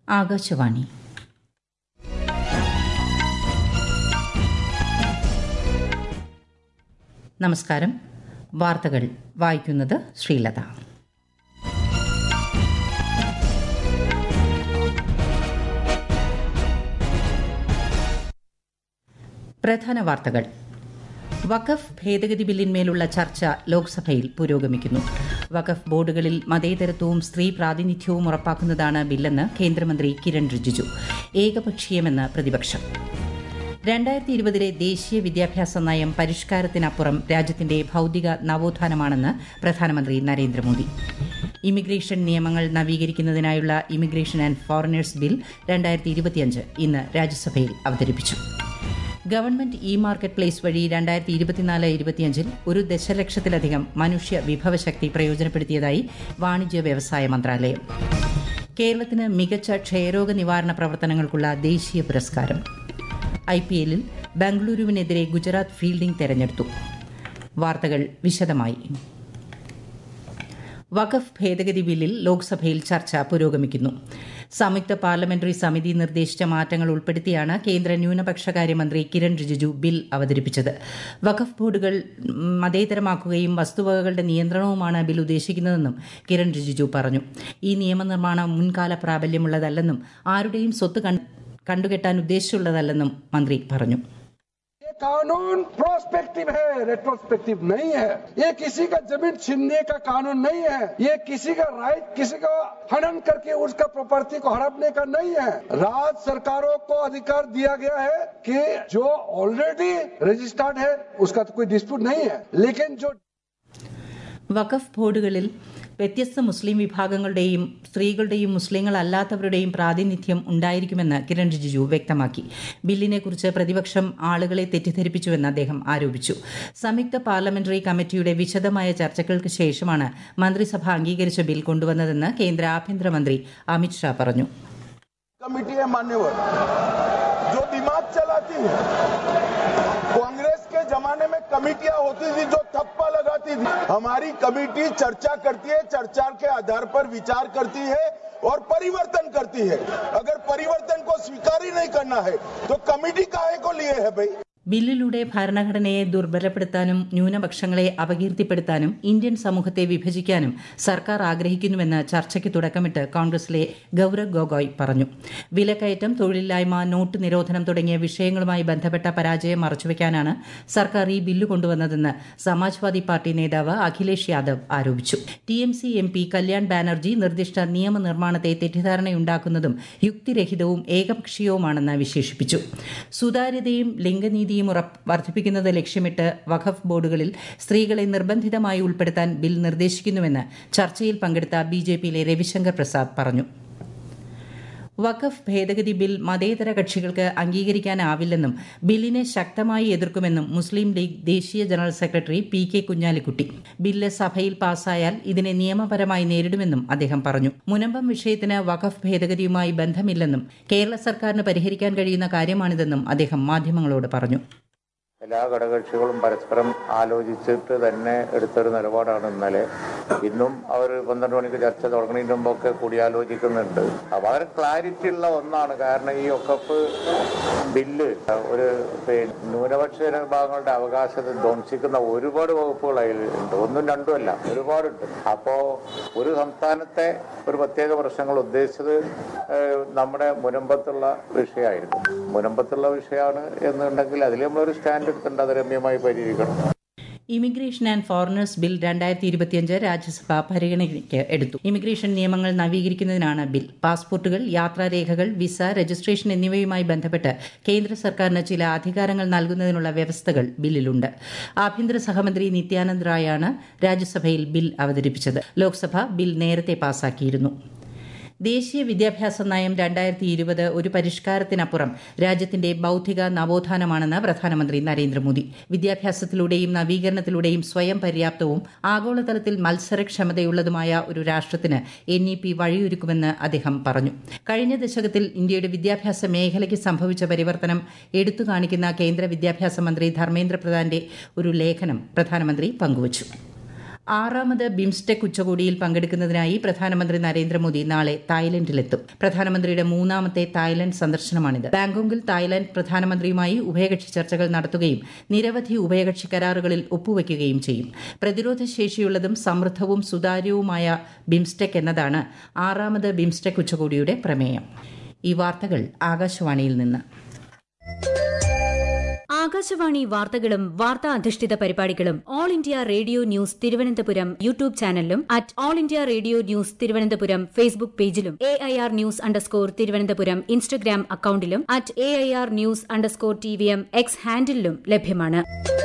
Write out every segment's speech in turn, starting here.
ആകാശവാണി നമസ്കാരം വാർത്തകൾ വായിക്കുന്നത് ശ്രീലത പ്രധാന വാർത്തകൾ വഖഫ് ഭേദഗതി ബില്ലിന്മേലുള്ള ചർച്ച ലോക്സഭയിൽ പുരോഗമിക്കുന്നു വഖഫ് ബോർഡുകളിൽ മതേതരത്വവും സ്ത്രീ പ്രാതിനിധ്യവും ഉറപ്പാക്കുന്നതാണ് ബില്ലെന്ന് കേന്ദ്രമന്ത്രി കിരൺ റിജിജു ഏകപക്ഷീയമെന്ന് പ്രതിപക്ഷം രണ്ടായിരത്തി ഇരുപതിലെ ദേശീയ വിദ്യാഭ്യാസ നയം പരിഷ്കാരത്തിനപ്പുറം രാജ്യത്തിന്റെ ഭൌതിക നവോത്ഥാനമാണെന്ന് പ്രധാനമന്ത്രി നരേന്ദ്രമോദി ഇമിഗ്രേഷൻ നിയമങ്ങൾ നവീകരിക്കുന്നതിനായുള്ള ഇമിഗ്രേഷൻ ആൻഡ് ഫോറിനേഴ്സ് ബിൽ രണ്ടായിരത്തി ഇരുപത്തിയഞ്ച് ഇന്ന് രാജ്യസഭയിൽ അവതരിപ്പിച്ചു ഗവൺമെന്റ് ഇ മാർക്കറ്റ് പ്ലേസ് വഴി രണ്ടായിരത്തി ഇരുപത്തിനാല് ഇരുപത്തിയഞ്ചിൽ ഒരു ദശലക്ഷത്തിലധികം മനുഷ്യ വിഭവശക്തി പ്രയോജനപ്പെടുത്തിയതായി വാണിജ്യ വ്യവസായ മന്ത്രാലയം കേരളത്തിന് മികച്ച ക്ഷയരോഗ നിവാരണ പ്രവർത്തനങ്ങൾക്കുള്ള ദേശീയ പുരസ്കാരം ഐ പി എല്ലിൽ ബംഗളൂരുവിനെതിരെ ഗുജറാത്ത് ഫീൽഡിംഗ് തെരഞ്ഞെടുത്തു വാർത്തകൾ വിശദമായി വഖഫ് ഭേദഗതി ബില്ലിൽ ലോക്സഭയിൽ ചർച്ച പുരോഗമിക്കുന്നു സംയുക്ത പാർലമെന്ററി സമിതി നിർദ്ദേശിച്ച മാറ്റങ്ങൾ ഉൾപ്പെടുത്തിയാണ് കേന്ദ്ര ന്യൂനപക്ഷകാര്യമന്ത്രി കിരൺ റിജിജു ബിൽ അവതരിപ്പിച്ചത് വഖഫ് ബോർഡുകൾ മതേതരമാക്കുകയും വസ്തുവകകളുടെ നിയന്ത്രണവുമാണ് ബിൽ ഉദ്ദേശിക്കുന്നതെന്നും കിരൺ റിജിജു പറഞ്ഞു ഈ നിയമനിർമ്മാണം മുൻകാല പ്രാബല്യമുള്ളതല്ലെന്നും ആരുടെയും സ്വത്ത് കണ്ടുകെട്ടാൻ ഉദ്ദേശിച്ചുള്ളതല്ലെന്നും മന്ത്രി പറഞ്ഞു कानून प्रोस्पेक्टिव है रेट्रोस्पेक्टिव नहीं है ये किसी का जमीन छीनने का कानून नहीं है ये किसी का राइट किसी का हनन करके उसका प्रॉपर्टी को हड़पने का नहीं है राज्य सरकारों को अधिकार दिया गया है कि जो ऑलरेडी रजिस्टर्ड है उसका तो कोई डिस्प्यूट नहीं है लेकिन जो വഖഫ് ബോർഡുകളിൽ വ്യത്യസ്ത മുസ്ലിം വിഭാഗങ്ങളുടെയും സ്ത്രീകളുടെയും മുസ്ലിങ്ങളല്ലാത്തവരുടെയും പ്രാതിനിധ്യം ഉണ്ടായിരിക്കുമെന്ന് കിരൺ റിജിജു വ്യക്തമാക്കി ബില്ലിനെക്കുറിച്ച് പ്രതിപക്ഷം ആളുകളെ തെറ്റിദ്ധരിപ്പിച്ചുവെന്ന് അദ്ദേഹം ആരോപിച്ചു സംയുക്ത പാർലമെന്ററി കമ്മിറ്റിയുടെ വിശദമായ ചർച്ചകൾക്ക് ശേഷമാണ് മന്ത്രിസഭ അംഗീകരിച്ച ബിൽ കൊണ്ടുവന്നതെന്ന് കേന്ദ്ര ആഭ്യന്തരമന്ത്രി അമിത്ഷാ പറഞ്ഞു कमेटी है मान्यवर जो दिमाग चलाती है कांग्रेस के जमाने में कमेटियां होती थी जो थप्पा लगाती थी हमारी कमेटी चर्चा करती है चर्चा के आधार पर विचार करती है और परिवर्तन करती है अगर परिवर्तन को स्वीकार ही नहीं करना है तो कमेटी काहे को लिए है भाई ബില്ലിലൂടെ ഭരണഘടനയെ ദുർബലപ്പെടുത്താനും ന്യൂനപക്ഷങ്ങളെ അപകീർത്തിപ്പെടുത്താനും ഇന്ത്യൻ സമൂഹത്തെ വിഭജിക്കാനും സർക്കാർ ആഗ്രഹിക്കുന്നുവെന്ന് ചർച്ചയ്ക്ക് തുടക്കമിട്ട് കോൺഗ്രസിലെ ഗൌരവ് ഗൊഗോയ് പറഞ്ഞു വിലക്കയറ്റം തൊഴിലില്ലായ്മ നോട്ട് നിരോധനം തുടങ്ങിയ വിഷയങ്ങളുമായി ബന്ധപ്പെട്ട പരാജയം മറച്ചുവെക്കാനാണ് സർക്കാർ ഈ ബില്ല് കൊണ്ടുവന്നതെന്ന് സമാജ്വാദി പാർട്ടി നേതാവ് അഖിലേഷ് യാദവ് ആരോപിച്ചു T M C M P Kalyan Banerjee നിർദ്ദിഷ്ട നിയമനിർമ്മാണത്തെ തെറ്റിദ്ധാരണയുണ്ടാക്കുന്നതും യുക്തിരഹിതവും ഏകപക്ഷീയവുമാണെന്ന് വിശേഷിപ്പിച്ചു സുതാര്യതയും ലിംഗനീതിയും വർദ്ധിപ്പിക്കുന്നത് ലക്ഷ്യമിട്ട് വഖഫ് ബോർഡുകളിൽ സ്ത്രീകളെ നിർബന്ധിതമായി ഉൾപ്പെടുത്താൻ ബിൽ നിർദ്ദേശിക്കുന്നുവെന്ന് ചർച്ചയിൽ പങ്കെടുത്ത ബി ജെ പിയിലെ രവിശങ്കർ പ്രസാദ് പറഞ്ഞു വഖഫ് ഭേദഗതി ബിൽ മതേതര കക്ഷികൾക്ക് അംഗീകരിക്കാനാവില്ലെന്നും ബില്ലിനെ ശക്തമായി എതിർക്കുമെന്നും മുസ്ലിം ലീഗ് ദേശീയ general secretary P K Kunhalikutty bill സഭയിൽ പാസായാൽ ഇതിനെ നിയമപരമായി നേരിടുമെന്നും അദ്ദേഹം പറഞ്ഞു മുനമ്പം വിഷയത്തിന് വഖഫ് ഭേദഗതിയുമായി ബന്ധമില്ലെന്നും കേരള സർക്കാരിന് പരിഹരിക്കാൻ കഴിയുന്ന കാര്യമാണിതെന്നും അദ്ദേഹം മാധ്യമങ്ങളോട് പറഞ്ഞു എല്ലാ ഘടകകക്ഷികളും പരസ്പരം ആലോചിച്ചിട്ട് തന്നെ എടുത്തൊരു നിലപാടാണ് ഇന്നലെ ഇന്നും അവർ പന്ത്രണ്ട് മണിക്ക് ചർച്ച തുടങ്ങുന്നതിന് മുമ്പൊക്കെ കൂടിയാലോചിക്കുന്നുണ്ട് വളരെ ക്ലാരിറ്റി ഉള്ള ഒന്നാണ് കാരണം ഈ ഒക്കപ്പ് ബില്ല് ഒരു ന്യൂനപക്ഷ വിഭാഗങ്ങളുടെ അവകാശത്തെ ധ്വംസിക്കുന്ന ഒരുപാട് വകുപ്പുകൾ അതിലുണ്ട് ഒന്നും രണ്ടും അല്ല ഒരുപാടുണ്ട് അപ്പോ ഒരു സംസ്ഥാനത്തെ ഒരു പ്രത്യേക പ്രശ്നങ്ങൾ ഉദ്ദേശിച്ചത് നമ്മുടെ മുനമ്പത്തുള്ള വിഷയമായിരുന്നു മുനമ്പത്തുള്ള വിഷയമാണ് എന്നുണ്ടെങ്കിൽ അതിൽ നമ്മളൊരു സ്റ്റാൻഡ് എടുത്തിട്ടുണ്ട് അത് രമ്യമായി പരിഹരിക്കണം ഇമിഗ്രേഷൻ ആൻഡ് ഫോറിനേഴ്സ് ബിൽ രണ്ടായിരത്തി ഇരുപത്തിയഞ്ച് രാജ്യസഭ പരിഗണനയ്ക്ക് എടുത്തു ഇമിഗ്രേഷൻ നിയമങ്ങൾ നവീകരിക്കുന്നതിനാണ് ബിൽ പാസ്പോർട്ടുകൾ യാത്രാരേഖകൾ വിസ രജിസ്ട്രേഷൻ എന്നിവയുമായി ബന്ധപ്പെട്ട് കേന്ദ്ര സർക്കാരിന് ചില അധികാരങ്ങൾ നൽകുന്നതിനുള്ള വ്യവസ്ഥകൾ ബില്ലിലുണ്ട് ആഭ്യന്തര സഹമന്ത്രി നിത്യാനന്ദ് റായാണ് രാജ്യസഭയിൽ ബിൽ അവതരിപ്പിച്ചത് ലോക്സഭ ബിൽ നേരത്തെ പാസാക്കിയിരുന്നു ദേശീയ വിദ്യാഭ്യാസ നയം രണ്ടായിരത്തി ഇരുപത് ഒരു പരിഷ്കാരത്തിനപ്പുറം രാജ്യത്തിന്റെ ബൌദ്ധിക നവോത്ഥാനമാണെന്ന് പ്രധാനമന്ത്രി നരേന്ദ്രമോദി വിദ്യാഭ്യാസത്തിലൂടെയും നവീകരണത്തിലൂടെയും സ്വയം പര്യാപ്തവും ആഗോളതലത്തിൽ മത്സരക്ഷമതയുള്ളതുമായ ഒരു രാഷ്ട്രത്തിന് എൻ ഇ പി വഴിയൊരുക്കുമെന്ന് അദ്ദേഹം പറഞ്ഞു കഴിഞ്ഞ ദശകത്തിൽ ഇന്ത്യയുടെ വിദ്യാഭ്യാസ മേഖലയ്ക്ക് സംഭവിച്ച പരിവർത്തനം എടുത്തു കാണിക്കുന്ന കേന്ദ്ര വിദ്യാഭ്യാസ മന്ത്രി ധർമ്മേന്ദ്ര പ്രധാന്റെ ഒരു ലേഖനം പ്രധാനമന്ത്രി പങ്കുവച്ചു ആറാമത് ബിംസ്റ്റെക് ഉച്ചകോടിയിൽ പങ്കെടുക്കുന്നതിനായി പ്രധാനമന്ത്രി നരേന്ദ്രമോദി നാളെ തായ്ലൻഡിലെത്തും പ്രധാനമന്ത്രിയുടെ മൂന്നാമത്തെ തായ്ലൻഡ് സന്ദർശനമാണിത് ബാങ്കോക്കിൽ തായ്ലൻഡ് പ്രധാനമന്ത്രിയുമായി ഉഭയകക്ഷി ചർച്ചകൾ നടത്തുകയും നിരവധി ഉഭയകക്ഷി കരാറുകളിൽ ഒപ്പുവയ്ക്കുകയും ചെയ്യും പ്രതിരോധ ശേഷിയുള്ളതും സമൃദ്ധവും സുതാര്യവുമായ ബിംസ്റ്റെക് എന്നതാണ് ആറാമത് ബിംസ്റ്റെക് ഉച്ചകോടിയുടെ പ്രമേയം ഈ വാർത്തകൾ ആകാശവാണിയിൽ നിന്ന് ആകാശവാണി വാർത്തകളും വാർത്താ അധിഷ്ഠിത പരിപാടികളും All India Radio news Thiruvananthapuram YouTube ചാനലിലും at All India Radio news Thiruvananthapuram Facebook പേജിലും A I R news underscore Thiruvananthapuram Instagram അക്കൌണ്ടിലും at A I R news underscore T V M X ഹാൻഡിലും ലഭ്യമാണ്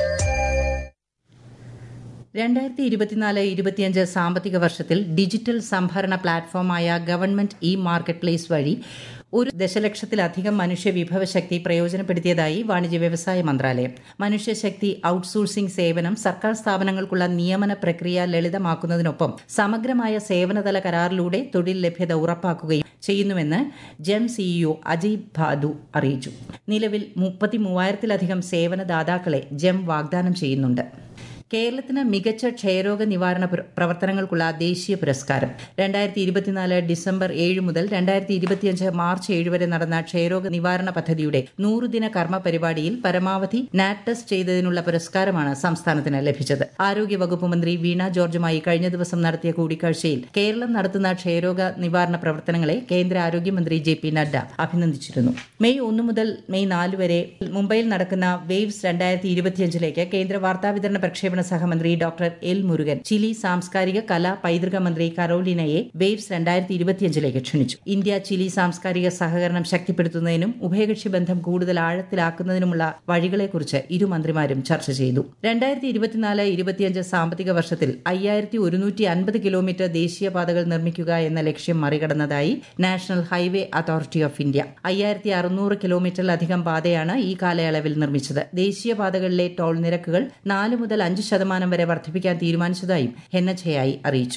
രണ്ടായിരത്തി ഇരുപത്തിനാല് ഇരുപത്തിയഞ്ച് സാമ്പത്തിക വർഷത്തിൽ ഡിജിറ്റൽ സംഭരണ പ്ലാറ്റ്ഫോമായ ഗവൺമെന്റ് ഇ മാർക്കറ്റ് പ്ലേസ് വഴി ഒരു ദശലക്ഷത്തിലധികം മനുഷ്യ വിഭവശക്തി പ്രയോജനപ്പെടുത്തിയതായി വാണിജ്യ വ്യവസായ മന്ത്രാലയം മനുഷ്യശക്തി ഔട്ട്സോഴ്സിംഗ് സേവനം സർക്കാർ സ്ഥാപനങ്ങൾക്കുള്ള നിയമന പ്രക്രിയ ലളിതമാക്കുന്നതിനൊപ്പം സമഗ്രമായ സേവനതല കരാറിലൂടെ തൊഴിൽ ലഭ്യത ഉറപ്പാക്കുകയും ചെയ്യുന്നുവെന്ന് ജെം സിഇഒ അജയ് ഭാദു അറിയിച്ചു നിലവിൽ മുപ്പത്തി മൂവായിരത്തിലധികം സേവനദാതാക്കളെ ജെം വാഗ്ദാനം ചെയ്യുന്നുണ്ട് കേരളത്തിന് മികച്ച ക്ഷയരോഗ നിവാരണ പ്രവർത്തനങ്ങൾക്കുള്ള ദേശീയ പുരസ്കാരം രണ്ടായിരത്തി ഇരുപത്തിനാല് ഡിസംബർ ഏഴ് മുതൽ രണ്ടായിരത്തി ഇരുപത്തിയഞ്ച് മാർച്ച് ഏഴ് വരെ നടന്ന ക്ഷയരോഗ നിവാരണ പദ്ധതിയുടെ നൂറുദിന കർമ്മ പരിപാടിയിൽ പരമാവധി നാറ്റ് ടെസ്റ്റ് ചെയ്തതിനുള്ള പുരസ്കാരമാണ് സംസ്ഥാനത്തിന് ലഭിച്ചത് ആരോഗ്യവകുപ്പ് മന്ത്രി വീണ ജോർജുമായി കഴിഞ്ഞ ദിവസം നടത്തിയ കൂടിക്കാഴ്ചയിൽ കേരളം നടത്തുന്ന ക്ഷയരോഗ നിവാരണ പ്രവർത്തനങ്ങളെ കേന്ദ്ര ആരോഗ്യമന്ത്രി ജെ പി നഡ്ഡ അഭിനന്ദിച്ചിരുന്നു മെയ് ഒന്ന് മുതൽ മെയ് നാല് വരെ മുംബൈയിൽ നടക്കുന്ന വേവ്സ് രണ്ടായിരത്തി ഇരുപത്തിയഞ്ചിലേക്ക് കേന്ദ്ര വാർത്താവിതരണ പ്രക്ഷേപണ സഹമന്ത്രി ഡോക്ടർ എൽ മുരുകൻ ചിലി സാംസ്കാരിക കലാ പൈതൃക മന്ത്രി കരോലിനയെ വേവ്സ് രണ്ടായിരത്തി ഇരുപത്തിയഞ്ചിലേക്ക് ക്ഷണിച്ചു ഇന്ത്യ ചിലി സാംസ്കാരിക സഹകരണം ശക്തിപ്പെടുത്തുന്നതിനും ഉഭയകക്ഷി ബന്ധം കൂടുതൽ ആഴത്തിലാക്കുന്നതിനുമുള്ള വഴികളെക്കുറിച്ച് ഇരു മന്ത്രിമാരും ചർച്ച ചെയ്തു രണ്ടായിരത്തി ഇരുപത്തിനാല് ഇരുപത്തിയഞ്ച് സാമ്പത്തിക വർഷത്തിൽ അയ്യായിരത്തി ഒരുന്നൂറ്റി അൻപത് കിലോമീറ്റർ ദേശീയപാതകൾ നിർമ്മിക്കുക എന്ന ലക്ഷ്യം മറികടന്നതായി National Highway Authority of India അയ്യായിരത്തി അറുന്നൂറ് കിലോമീറ്ററിലധികം പാതയാണ് ഈ കാലയളവിൽ നിർമ്മിച്ചത് ദേശീയപാതകളിലെ ടോൾ നിരക്കുകൾ നാല് മുതൽ അഞ്ച് ശതമാനം വരെ വർദ്ധിപ്പിക്കാൻ തീരുമാനിച്ചതായും ഹെന്നഛയായി അറിയിച്ചു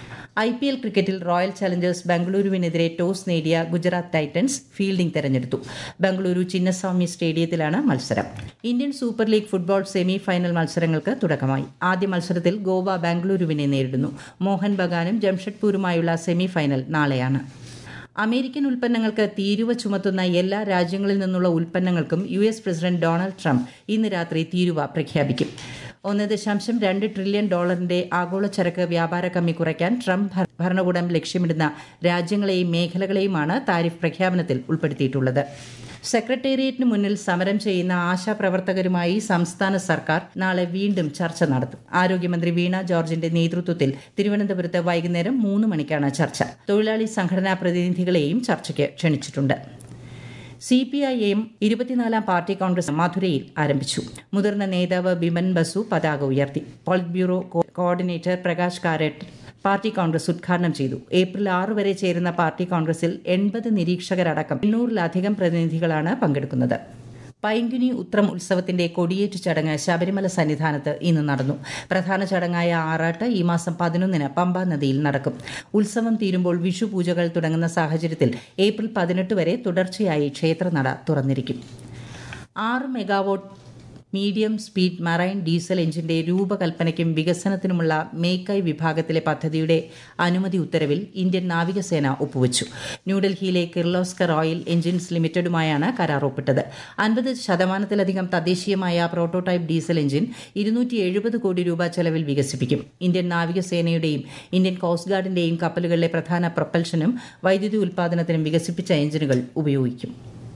ഐ പി എൽ ക്രിക്കറ്റിൽ റോയൽ ചലഞ്ചേഴ്സ് ബംഗളൂരുവിനെതിരെ ടോസ് നേടിയ ഗുജറാത്ത് ടൈറ്റൻസ് ഫീൽഡിംഗ് തെരഞ്ഞെടുത്തു ബംഗളൂരു ചിന്നസ്വാമി സ്റ്റേഡിയത്തിലാണ് മത്സരം Indian Super League football semi final മത്സരങ്ങൾക്ക് തുടക്കമായി ആദ്യ മത്സരത്തിൽ ഗോവ ബാംഗ്ലൂരുവിനെ നേരിടുന്നു മോഹൻ ബഗാനും ജംഷഡ്പൂരുമായുള്ള സെമി ഫൈനൽ നാളെയാണ് അമേരിക്കൻ ഉൽപ്പന്നങ്ങൾക്ക് തീരുവ ചുമത്തുന്ന എല്ലാ രാജ്യങ്ങളിൽ നിന്നുള്ള ഉൽപ്പന്നങ്ങൾക്കും U S president Donald Trump ഇന്ന് രാത്രി തീരുവ പ്രഖ്യാപിക്കും ഒന്ന് ദശാംശം രണ്ട് ട്രില്യൺ ഡോളറിന്റെ ആഗോള ചരക്ക് വ്യാപാര കമ്മി കുറയ്ക്കാൻ ട്രംപ് ഭരണകൂടം ലക്ഷ്യമിടുന്ന രാജ്യങ്ങളെയും മേഖലകളെയുമാണ് താരിഫ് പ്രഖ്യാപനത്തിൽ ഉൾപ്പെടുത്തിയിട്ടുള്ളത് സെക്രട്ടേറിയറ്റിന് മുന്നിൽ സമരം ചെയ്യുന്ന ആശാപ്രവർത്തകരുമായി സംസ്ഥാന സർക്കാർ നാളെ വീണ്ടും ചർച്ച നടത്തും ആരോഗ്യമന്ത്രി വീണ ജോർജിന്റെ നേതൃത്വത്തിൽ തിരുവനന്തപുരത്ത് വൈകുന്നേരം മൂന്ന് മണിക്കാണ് ചർച്ച തൊഴിലാളി സംഘടനാ പ്രതിനിധികളെയും ചർച്ചയ്ക്ക് ക്ഷണിച്ചിട്ടുണ്ട് സി പി ഐ എം ഇരുപത്തിനാലാം പാർട്ടി കോൺഗ്രസ് മധുരയിൽ ആരംഭിച്ചു മുതിർന്ന നേതാവ് ബിമൻ ബസു പതാക ഉയർത്തി polit bureau coordinator Prakash Karat party Congress ഉദ്ഘാടനം ചെയ്തു ഏപ്രിൽ ആറ് വരെ ചേരുന്ന പാർട്ടി കോൺഗ്രസിൽ എൺപത് നിരീക്ഷകരടക്കം എണ്ണൂറിലധികം പ്രതിനിധികളാണ് പങ്കെടുക്കുന്നത് പൈങ്കുനി ഉത്രം ഉത്സവത്തിന്റെ കൊടിയേറ്റ് ചടങ്ങ് ശബരിമല സന്നിധാനത്ത് ഇന്ന് നടന്നു പ്രധാന ചടങ്ങായ ആറാട്ട് ഈ മാസം പതിനൊന്നിന് പമ്പ നദിയിൽ നടക്കും ഉത്സവം തീരുമ്പോൾ വിഷു പൂജകൾ തുടങ്ങുന്ന സാഹചര്യത്തിൽ ഏപ്രിൽ പതിനെട്ട് വരെ തുടർച്ചയായി ക്ഷേത്രനട തുറന്നിരിക്കും ആറ് megawatt medium speed marine diesel എഞ്ചിന്റെ രൂപകൽപ്പനയ്ക്കും വികസനത്തിനുമുള്ള മേക്കൈ വിഭാഗത്തിലെ പദ്ധതിയുടെ അനുമതി ഉത്തരവിൽ ഇന്ത്യൻ നാവികസേന ഒപ്പുവച്ചു ന്യൂഡൽഹിയിലെ കിർലോസ്കർ ഓയിൽ എഞ്ചിൻസ് ലിമിറ്റഡുമായാണ് കരാർ ഒപ്പിട്ടത് അൻപത് ശതമാനത്തിലധികം തദ്ദേശീയമായ പ്രോട്ടോടൈപ്പ് ഡീസൽ എഞ്ചിൻ ഇരുന്നൂറ്റി എഴുപത് കോടി രൂപ ചെലവിൽ വികസിപ്പിക്കും ഇന്ത്യൻ നാവികസേനയുടെയും ഇന്ത്യൻ കോസ്റ്റ് ഗാർഡിന്റെയും കപ്പലുകളിലെ പ്രധാന പ്രൊപ്പൽഷനും വൈദ്യുതി ഉൽപാദനത്തിനും വികസിപ്പിച്ച എഞ്ചിനുകൾ ഉപയോഗിക്കും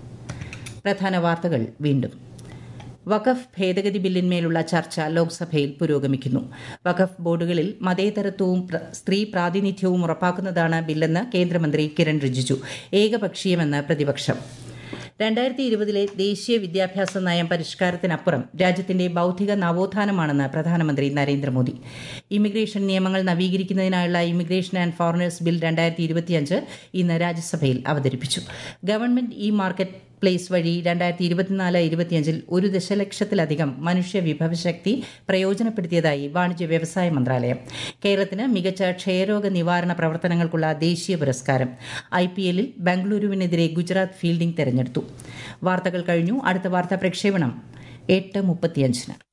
പ്രധാന വാർത്തകൾ വീണ്ടും വഖഫ് ഭേദഗതി ബില്ലിന്മേലുള്ള ചർച്ച ലോക്സഭയിൽ പുരോഗമിക്കുന്നു വഖഫ് ബോർഡുകളിൽ മതേതരത്വവും സ്ത്രീ പ്രാതിനിധ്യവും ഉറപ്പാക്കുന്നതാണ് ബില്ലെന്ന് കേന്ദ്രമന്ത്രി കിരൺ റിജിജു ഏകപക്ഷീയമെന്ന് പ്രതിപക്ഷം രണ്ടായിരത്തി ഇരുപതിലെ ദേശീയ വിദ്യാഭ്യാസ നയം പരിഷ്കാരത്തിനപ്പുറം രാജ്യത്തിന്റെ ബൌദ്ധിക നവോത്ഥാനമാണെന്ന് പ്രധാനമന്ത്രി നരേന്ദ്രമോദി ഇമിഗ്രേഷൻ നിയമങ്ങൾ നവീകരിക്കുന്നതിനായുള്ള ഇമിഗ്രേഷൻ ആൻഡ് ഫോറിനേഴ്സ് ബിൽ രണ്ടായിരത്തി ഇരുപത്തിയഞ്ച് ഇന്ന് രാജ്യസഭയിൽ അവതരിപ്പിച്ചു ഗവൺമെന്റ് ഇ മാർക്കറ്റ് പ്ലേസ് വഴി രണ്ടായിരത്തി ഇരുപത്തിനാല് ഇരുപത്തിയഞ്ചിൽ ഒരു ദശലക്ഷത്തിലധികം മനുഷ്യ വിഭവശക്തി പ്രയോജനപ്പെടുത്തിയതായി വാണിജ്യ വ്യവസായ മന്ത്രാലയം കേരളത്തിന് മികച്ച ക്ഷയരോഗ നിവാരണ പ്രവർത്തനങ്ങൾക്കുള്ള ദേശീയ പുരസ്കാരം ഐ പി എല്ലിൽ ബംഗളൂരുവിനെതിരെ ഗുജറാത്ത് ഫീൽഡിംഗ് തെരഞ്ഞെടുത്തു വാർത്തകൾ കഴിഞ്ഞു അടുത്ത വാർത്താ പ്രക്ഷേപണം എട്ട് മുപ്പത്തിയഞ്ചിന്